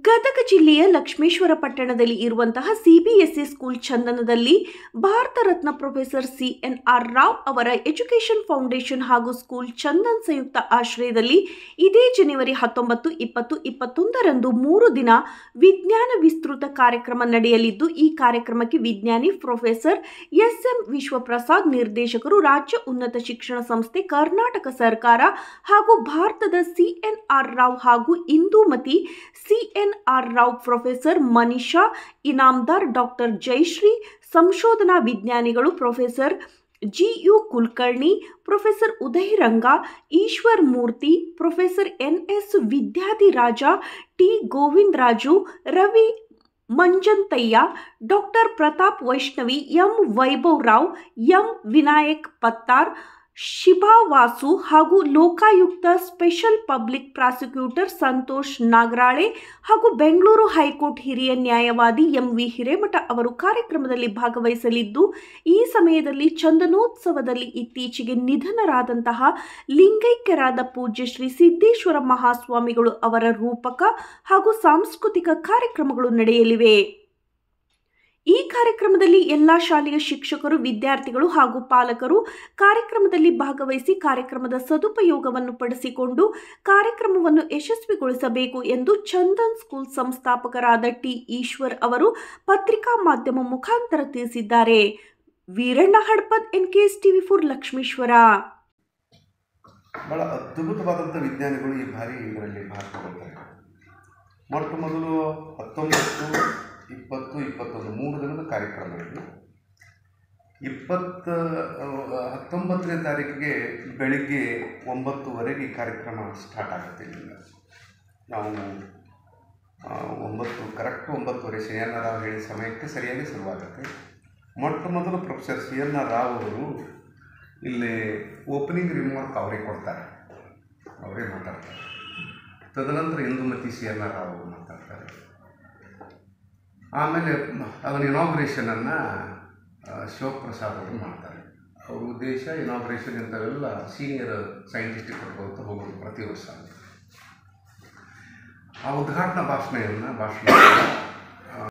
ಗದಗ ಜಿಲ್ಲೆಯ ಲಕ್ಷ್ಮೇಶ್ವರ ಪಟ್ಟಣದಲ್ಲಿ ಇರುವಂತಹ ಸಿಬಿಎಸ್ಇ ಸ್ಕೂಲ್ ಚಂದನದಲ್ಲಿ Bharat Ratna professor C N R Rao ಅವರ ಎಜುಕೇಷನ್ ಫೌಂಡೇಶನ್ ಹಾಗೂ ಸ್ಕೂಲ್ ಚಂದನ್ ಸಂಯುಕ್ತ ಆಶ್ರಯದಲ್ಲಿ ಇದೇ ಜನವರಿ ಹತ್ತೊಂಬತ್ತು ಇಪ್ಪತ್ತು ಇಪ್ಪತ್ತೊಂದರಂದು ಮೂರು ದಿನ ವಿಜ್ಞಾನ ವಿಸ್ತೃತ ಕಾರ್ಯಕ್ರಮ ನಡೆಯಲಿದ್ದು ಈ ಕಾರ್ಯಕ್ರಮಕ್ಕೆ ವಿಜ್ಞಾನಿ ಪ್ರೊಫೆಸರ್ ಎಸ್ ಎಂ ವಿಶ್ವಪ್ರಸಾದ್ ನಿರ್ದೇಶಕರು ರಾಜ್ಯ ಉನ್ನತ ಶಿಕ್ಷಣ ಸಂಸ್ಥೆ ಕರ್ನಾಟಕ ಸರ್ಕಾರ ಹಾಗೂ ಭಾರತದ ಸಿಎನ್ಆರ್ ರಾವ್ ಹಾಗೂ Indumathi CNR Rao professor Manisha Inamdar doctor Jayashree ಸಂಶೋಧನಾ ವಿಜ್ಞಾನಿಗಳು professor G U Kulkarni professor Uday Ranga Eshwar Murthy professor N S Vidyadhiraja T Govind Raju Ravi Manjantaiah doctor Pratap Vaishnavi M Vaibhav Rao M Vinayak Pattar Shiba Vasu ಹಾಗೂ Lokayukta special public prosecutor Santosh Nagarale ಹಾಗೂ ಬೆಂಗಳೂರು ಹೈಕೋರ್ಟ್ ಹಿರಿಯ ನ್ಯಾಯವಾದಿ ಎಂ ವಿ ಹಿರೇಮಠ ಅವರು ಕಾರ್ಯಕ್ರಮದಲ್ಲಿ ಭಾಗವಹಿಸಲಿದ್ದು ಈ ಸಮಯದಲ್ಲಿ ಚಂದನೋತ್ಸವದಲ್ಲಿ ಇತ್ತೀಚೆಗೆ ನಿಧನರಾದಂತಹ ಲಿಂಗೈಕ್ಯರಾದ ಪೂಜ್ಯ ಶ್ರೀ ಸಿದ್ದೇಶ್ವರ ಮಹಾಸ್ವಾಮಿಗಳು ಅವರ ರೂಪಕ ಹಾಗೂ ಸಾಂಸ್ಕೃತಿಕ ಕಾರ್ಯಕ್ರಮಗಳು ನಡೆಯಲಿವೆ ಈ ಕಾರ್ಯಕ್ರಮದಲ್ಲಿ ಎಲ್ಲ ಶಾಲೆಯ ಶಿಕ್ಷಕರು ವಿದ್ಯಾರ್ಥಿಗಳು ಹಾಗೂ ಪಾಲಕರು ಕಾರ್ಯಕ್ರಮದಲ್ಲಿ ಭಾಗವಹಿಸಿ ಕಾರ್ಯಕ್ರಮದ ಸದುಪಯೋಗವನ್ನು ಪಡಿಸಿಕೊಂಡು ಕಾರ್ಯಕ್ರಮವನ್ನು ಯಶಸ್ವಿಗೊಳಿಸಬೇಕು ಎಂದು ಚಂದನ್ ಸ್ಕೂಲ್ ಸಂಸ್ಥಾಪಕರಾದ ಟಿ ಈಶ್ವರ್ ಅವರು ಪತ್ರಿಕಾ ಮಾಧ್ಯಮ ಮುಖಾಂತರ ತಿಳಿಸಿದ್ದಾರೆ Veeranna Hadpad N K S TV four Lakshmeshwara ಭಾಳ ಅದ್ಭುತವಾದಂಥ ವಿಜ್ಞಾನಿಗಳು ಈ ಬಾರಿ ಇದರಲ್ಲಿ ಭಾಗ ತಗೊಳ್ತಾರೆ ಮೊಟ್ಟ ಮೊದಲು ಹತ್ತೊಂಬತ್ತು ಇಪ್ಪತ್ತು ಇಪ್ಪತ್ತೊಂದು ಮೂರು ದಿನದ ಕಾರ್ಯಕ್ರಮ ಇದು ಇಪ್ಪತ್ತ ಹತ್ತೊಂಬತ್ತನೇ ತಾರೀಕಿಗೆ ಬೆಳಿಗ್ಗೆ ಒಂಬತ್ತುವರೆಗೆ ಈ ಕಾರ್ಯಕ್ರಮ ಸ್ಟಾರ್ಟ್ ಆಗುತ್ತೆ ಇಲ್ಲಿಂದ ನಾವು ಆ, ಒಂಬತ್ತು ಕರೆಕ್ಟ್ ಒಂಬತ್ತುವರೆ ಸಿ ಎನ್ ರಾವ್ ಹೇಳಿದ ಸಮಯಕ್ಕೆ ಸರಿಯಾಗಿ ಶುರುವಾಗುತ್ತೆ ಮೊಟ್ಟ ಮೊದಲು professor C N R Rao ಅವರು ಇಲ್ಲಿ ಓಪನಿಂಗ್ ರಿಮಾರ್ಕ್ ಅವರೇ ಕೊಡ್ತಾರೆ ಅವರೇ ಮಾತಾಡ್ತಾರೆ ತದನಂತರ Indumathi C N R Rao ಅವರು ಮಾತಾಡ್ತಾರೆ ಆಮೇಲೆ ಮ- ಅದನ್ನ ಇನಾಗ್ರೇಷನನ್ನು ಶಿವಪ್ರಸಾದ್ ಅವರು ಮಾಡ್ತಾರೆ ಅವ್ರ ಉದ್ದೇಶ ಇನಾಗ್ರೇಷನ್ ಇಂಥವೆಲ್ಲ ಸೀನಿಯರ್ ಸೈಂಟಿಸ್ಟಿಗೆ ಕೊಟ್ಕೊಳ್ತಾ ಹೋಗೋದು ಪ್ರತಿ ವರ್ಷ ಆ ಉದ್ಘಾಟನಾ ಭಾಷಣವನ್ನು ಭಾಷಣ